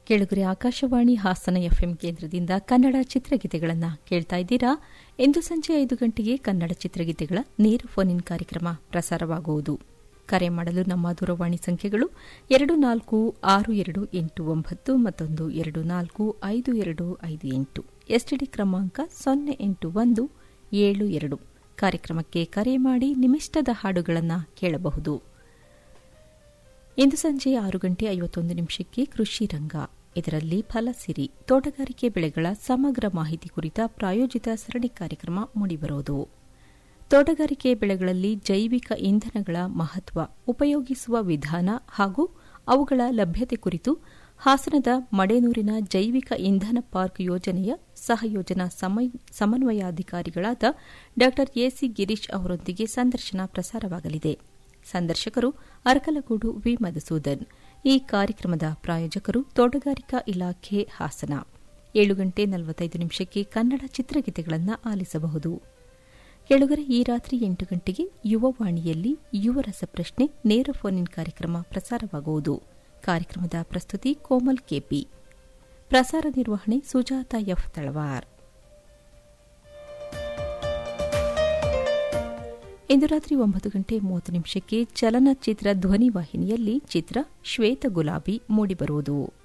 Kelagure Akashvani Hassan FM ಕೇಂದ್ರದಿಂದ ಕನ್ನಡ ಚಿತ್ರಗೀತೆಗಳನ್ನು ಕೇಳ್ತಾ ಇದ್ದೀರಾ ಇಂದು ಸಂಜೆ ಐದು ಗಂಟೆಗೆ ಕನ್ನಡ ಚಿತ್ರಗೀತೆಗಳ ನೇರ ಫೋನ್ ಇನ್ ಕಾರ್ಯಕ್ರಮ ಪ್ರಸಾರವಾಗುವುದು ಕರೆ ಮಾಡಲು ನಮ್ಮ ದೂರವಾಣಿ ಸಂಖ್ಯೆಗಳು ಎರಡು ನಾಲ್ಕು ಆರು ಎರಡು ಎಂಟು ಒಂಬತ್ತು ಮತ್ತೊಂದು ಎರಡು ನಾಲ್ಕು ಐದು ಎರಡು ಐದು ಎಂಟು ಎಸ್ಟಿಡಿ ಕ್ರಮಾಂಕ ಸೊನ್ನೆ ಎಂಟು ಒಂದು ಏಳು ಎರಡು ಕಾರ್ಯಕ್ರಮಕ್ಕೆ ಕರೆ ಮಾಡಿ ನಿಮಿಷ್ಟದ ಹಾಡುಗಳನ್ನು ಕೇಳಬಹುದು ಇಂದು ಸಂಜೆ ಆರು ಗಂಟೆ ಐವತ್ತೊಂದು ನಿಮಿಷಕ್ಕೆ ಕೃಷಿ ರಂಗ ಇದರಲ್ಲಿ ಫಲಸಿರಿ ತೋಟಗಾರಿಕೆ ಬೆಳೆಗಳ ಸಮಗ್ರ ಮಾಹಿತಿ ಕುರಿತ ಪ್ರಾಯೋಜಿತ ಸರಣಿ ಕಾರ್ಯಕ್ರಮ ಮೂಡಿಬರುವುದು ತೋಟಗಾರಿಕೆ ಬೆಳೆಗಳಲ್ಲಿ ಜೈವಿಕ ಇಂಧನಗಳ ಮಹತ್ವ ಉಪಯೋಗಿಸುವ ವಿಧಾನ ಹಾಗೂ ಅವುಗಳ ಲಭ್ಯತೆ ಕುರಿತು ಹಾಸನದ ಮಡೇನೂರಿನ ಜೈವಿಕ ಇಂಧನ ಪಾರ್ಕ್ ಯೋಜನೆಯ ಸಹಯೋಜನಾ ಸಮನ್ವಯಾಧಿಕಾರಿಗಳಾದ ಡಾ ಎಸಿ ಗಿರೀಶ್ ಅವರೊಂದಿಗೆ ಸಂದರ್ಶನ ಪ್ರಸಾರವಾಗಲಿದೆ ಸಂದರ್ಶಕರು ಅರಕಲಗೂಡು ವಿ ಮಧುಸೂದನ್ ಈ ಕಾರ್ಯಕ್ರಮದ ಪ್ರಾಯೋಜಕರು ತೋಟಗಾರಿಕಾ ಇಲಾಖೆ ಹಾಸನ ಏಳು ಗಂಟೆ ನಲವತ್ತೈದು ನಿಮಿಷಕ್ಕೆ ಕನ್ನಡ ಚಿತ್ರಗೀತೆಗಳನ್ನು ಆಲಿಸಬಹುದು ಕೆಳಗರೆ ಈ ರಾತ್ರಿ ಎಂಟು ಗಂಟೆಗೆ ಯುವವಾಣಿಯಲ್ಲಿ ಯುವ ರಸಪ್ರಶ್ನೆ ನೇರ ಫೋನ್ ಇನ್ ಕಾರ್ಯಕ್ರಮ ಪ್ರಸಾರವಾಗುವುದು ಕಾರ್ಯಕ್ರಮದ ಪ್ರಸ್ತುತಿ ಕೋಮಲ್ ಕೆಪಿ ಪ್ರಸಾರ ನಿರ್ವಹಣೆ ಸುಜಾತ ಎಫ್ ತಳವಾರ್ ಇಂದು ರಾತ್ರಿ ಒಂಬತ್ತು ಗಂಟೆ ಮೂವತ್ತು ನಿಮಿಷಕ್ಕೆ ಚಲನಚಿತ್ರ ಧ್ವನಿವಾಹಿನಿಯಲ್ಲಿ ಚಿತ್ರ ಶ್ವೇತ ಗುಲಾಬಿ ಮೂಡಿಬರುವುದು